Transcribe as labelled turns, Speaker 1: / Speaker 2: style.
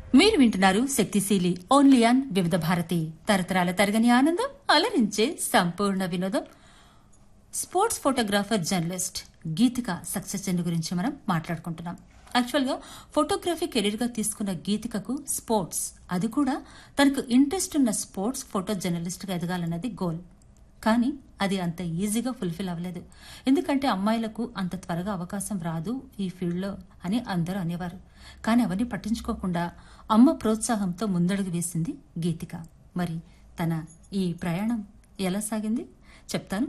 Speaker 1: మీరు వింటున్నారు శక్తిశీలి ఓన్లీ ఆన్ వివిధ భారతి తరతరాల తరగని ఆనందం అలరించే సంపూర్ణ వినోదం sports photographer journalist Geethika success journey గురించి మనం మాట్లాడుకుంటున్నాం యాక్చువల్గా ఫోటోగ్రఫీ కెరీర్గా తీసుకున్న గీతికకు స్పోర్ట్స్ అది కూడా తనకు ఇంట్రెస్ట్ ఉన్న స్పోర్ట్స్ ఫోటో జర్నలిస్ట్గా ఎదగాలన్నది గోల్ కానీ అది అంత ఈజీగా ఫుల్ఫిల్ అవ్వలేదు ఎందుకంటే అమ్మాయిలకు అంత త్వరగా అవకాశం రాదు ఈ ఫీల్డ్లో అని అందరూ అనేవారు కానీ అవన్నీ పట్టించుకోకుండా అమ్మ ప్రోత్సాహంతో ముందడుగు వేసింది గీతిక మరి తన ఈ ప్రయాణం ఎలా సాగింది చెప్తాను